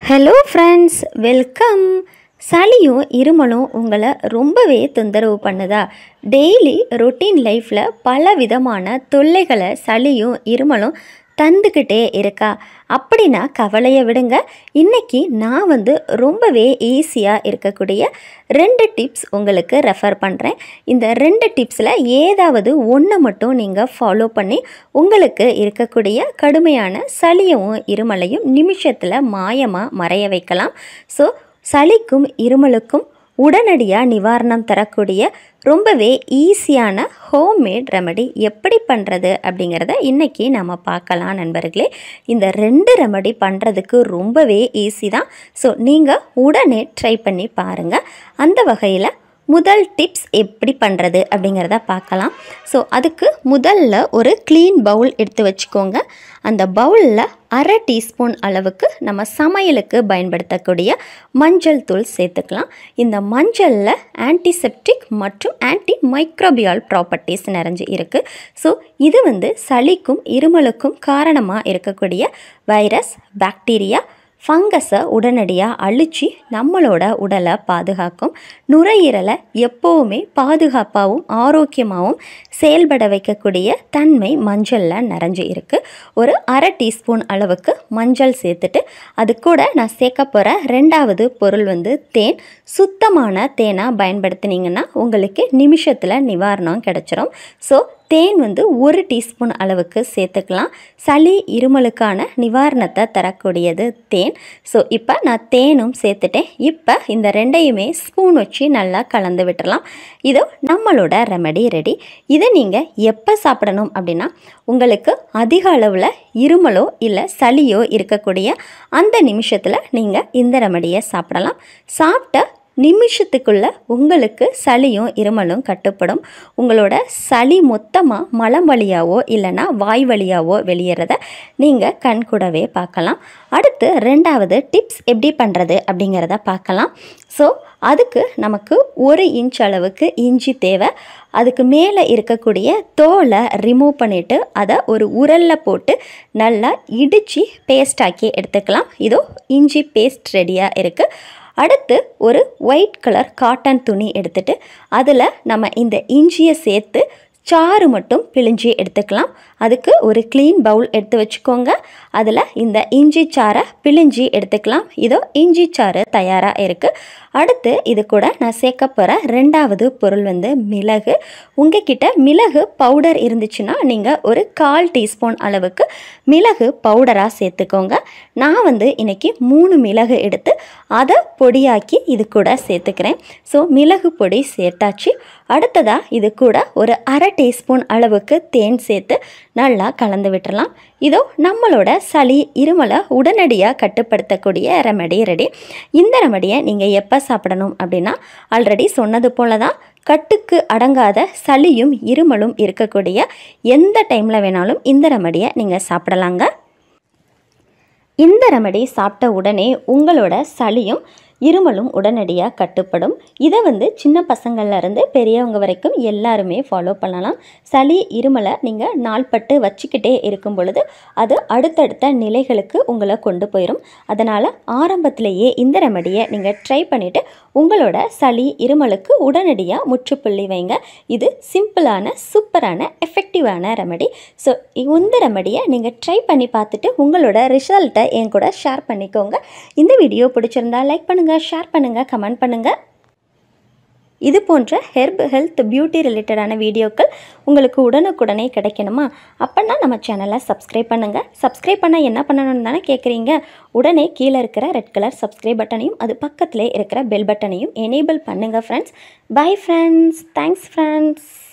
hello friends welcome சளியும் இருமலும் உங்களை ரொம்பவே தொந்தரவு பண்ணுதா டெய்லி ரொட்டீன் லைஃப்பில் பல விதமான தொல்லைகளை சளியும் இருமலும் தந்துக்கிட்டே இருக்கா அப்படின்னா கவலையை விடுங்க இன்னைக்கு நான் வந்து ரொம்பவே ஈஸியாக இருக்கக்கூடிய ரெண்டு டிப்ஸ் உங்களுக்கு ரெஃபர் பண்ணுறேன் இந்த ரெண்டு டிப்ஸில் ஏதாவது ஒன்று மட்டும் நீங்கள் ஃபாலோ பண்ணி உங்களுக்கு இருக்கக்கூடிய கடுமையான சளியவும் இருமலையும் நிமிஷத்தில் மாயமாக மறைய வைக்கலாம் ஸோ சளிக்கும் இருமலுக்கும் உடனடியாக நிவாரணம் தரக்கூடிய ரொம்பவே ஈஸியான ஹோம்மேட் ரெமடி எப்படி பண்ணுறது அப்படிங்கிறத இன்றைக்கி நம்ம பார்க்கலாம் நண்பர்களே இந்த ரெண்டு ரெமடி பண்ணுறதுக்கு ரொம்பவே ஈஸி தான் ஸோ நீங்கள் உடனே ட்ரை பண்ணி பாருங்கள் அந்த வகையில் முதல் டிப்ஸ் எப்படி பண்ணுறது அப்படிங்கிறத பார்க்கலாம் ஸோ அதுக்கு முதல்ல ஒரு க்ளீன் பவுல் எடுத்து வச்சுக்கோங்க அந்த பவுலில் அரை டீஸ்பூன் அளவுக்கு நம்ம சமையலுக்கு பயன்படுத்தக்கூடிய மஞ்சள் தூள் சேர்த்துக்கலாம் இந்த மஞ்சளில் ஆன்டிசெப்டிக் மற்றும் ஆன்டி மைக்ரோபியால் ப்ராப்பர்ட்டிஸ் நிறைஞ்சு இருக்குது ஸோ இது வந்து சளிக்கும் இருமலுக்கும் காரணமாக இருக்கக்கூடிய வைரஸ் பாக்டீரியா ஃபங்கஸை உடனடியாக அழித்து நம்மளோட உடலை பாதுகாக்கும் நுரையீரலை எப்போவுமே பாதுகாப்பாகவும் ஆரோக்கியமாகவும் செயல்பட வைக்கக்கூடிய தன்மை மஞ்சளில் நிறைஞ்சு இருக்குது ஒரு அரை டீஸ்பூன் அளவுக்கு மஞ்சள் சேர்த்துட்டு அது கூட நான் சேர்க்க போகிற ரெண்டாவது பொருள் வந்து தேன் சுத்தமான தேனாக பயன்படுத்தினீங்கன்னா உங்களுக்கு நிமிஷத்தில் நிவாரணம் கிடச்சிரும் ஸோ தேன் வந்து ஒரு டீஸ்பூன் அளவுக்கு சேர்த்துக்கலாம் சளி இருமலுக்கான நிவாரணத்தை தரக்கூடியது தேன் ஸோ இப்போ நான் தேனும் சேர்த்துட்டேன் இப்போ இந்த ரெண்டையுமே ஸ்பூன் வச்சு நல்லா கலந்து விட்டுறலாம் இதோ நம்மளோட ரெமடி ரெடி இதை நீங்கள் எப்போ சாப்பிடணும் அப்படின்னா உங்களுக்கு அதிக அளவில் இருமலோ இல்லை சளியோ இருக்கக்கூடிய அந்த நிமிஷத்தில் நீங்கள் இந்த ரெமடியை சாப்பிடலாம் சாப்பிட்ட நிமிஷத்துக்குள்ள உங்களுக்கு சளியும் இருமலும் கட்டுப்படும் உங்களோட சளி மொத்தமாக மலம் வழியாவோ இல்லைன்னா வாய் வழியாவோ வெளியேறத நீங்கள் கண் கூடவே பார்க்கலாம் அடுத்து ரெண்டாவது டிப்ஸ் எப்படி பண்ணுறது அப்படிங்கிறத பார்க்கலாம் ஸோ அதுக்கு நமக்கு ஒரு இன்ச் அளவுக்கு இஞ்சி தேவை அதுக்கு மேலே இருக்கக்கூடிய தோலை ரிமூவ் பண்ணிவிட்டு அதை ஒரு உரலில் போட்டு நல்லா இடித்து பேஸ்டாக்கி எடுத்துக்கலாம் இதோ இஞ்சி பேஸ்ட் ரெடியாக இருக்குது அடுத்து ஒரு ஒயிட் கலர் காட்டன் துணி எடுத்துட்டு அதில் நம்ம இந்த இஞ்சியை சேர்த்து சாறு மட்டும் பிழிஞ்சி எடுத்துக்கலாம் அதுக்கு ஒரு க்ளீன் பவுல் எடுத்து வச்சுக்கோங்க அதில் இந்த இஞ்சி சாறை பிழிஞ்சி எடுத்துக்கலாம் இதோ இஞ்சி சாறு தயாராக இருக்குது அடுத்து இது கூட நான் சேர்க்க போகிற ரெண்டாவது பொருள் வந்து மிளகு உங்ககிட்ட மிளகு பவுடர் இருந்துச்சுன்னா நீங்கள் ஒரு கால் டீஸ்பூன் அளவுக்கு மிளகு பவுடராக சேர்த்துக்கோங்க நான் வந்து இன்றைக்கி மூணு மிளகு எடுத்து அதை பொடியாக்கி இது கூட சேர்த்துக்கிறேன் ஸோ மிளகு பொடி சேர்த்தாச்சு அடுத்ததாக இது கூட ஒரு அரை டீஸ்பூன் அளவுக்கு தேன் சேர்த்து நல்லா கலந்து விட்டுறலாம் இதோ நம்மளோட சளி இருமலை உடனடியாக கட்டுப்படுத்தக்கூடிய ரெமடி ரெடி இந்த ரெமடியை நீங்கள் எப்போ சாப்பிடணும் அப்படின்னா ஆல்ரெடி சொன்னது போல தான் கட்டுக்கு அடங்காத சளியும் இருமலும் இருக்கக்கூடிய எந்த டைமில் வேணாலும் இந்த ரெமடியை நீங்கள் சாப்பிடலாங்க இந்த ரெமடி சாப்பிட்ட உடனே உங்களோட சளியும் இருமலும் உடனடியாக கட்டுப்படும் இதை வந்து சின்ன பசங்கள்லேருந்து பெரியவங்க வரைக்கும் எல்லாருமே ஃபாலோ பண்ணலாம் சளி இருமலை நீங்கள் நாள்பட்டு வச்சுக்கிட்டே இருக்கும் பொழுது அது அடுத்தடுத்த நிலைகளுக்கு உங்களை கொண்டு போயிடும் அதனால் ஆரம்பத்திலேயே இந்த ரெமடியை நீங்கள் ட்ரை பண்ணிவிட்டு உங்களோட சளி இருமலுக்கு உடனடியாக முற்றுப்புள்ளி வைங்க இது சிம்பிளான சூப்பரான எஃபெக்டிவான ரெமடி ஸோ இந்த ரெமடியை நீங்கள் ட்ரை பண்ணி பார்த்துட்டு உங்களோட ரிசல்ட்டை என் கூட ஷேர் பண்ணிக்கோங்க இந்த வீடியோ பிடிச்சிருந்தா லைக் பண்ணுங்கள் ஷேர் பண்ணுங்கள் கமெண்ட் பண்ணுங்கள் இது போன்ற ஹெர்ப் ஹெல்த் பியூட்டி ரிலேட்டடான வீடியோக்கள் உங்களுக்கு உடனுக்குடனே கிடைக்கணுமா அப்படின்னா நம்ம சேனலை சப்ஸ்கிரைப் பண்ணுங்கள் சப்ஸ்கிரைப் பண்ணால் என்ன பண்ணணும்னு தானே கேட்குறீங்க உடனே கீழே இருக்கிற ரெட் கலர் சப்ஸ்கிரைப் பட்டனையும் அது பக்கத்திலே இருக்கிற பெல் பட்டனையும் எனேபிள் பண்ணுங்கள் friends bye friends thanks friends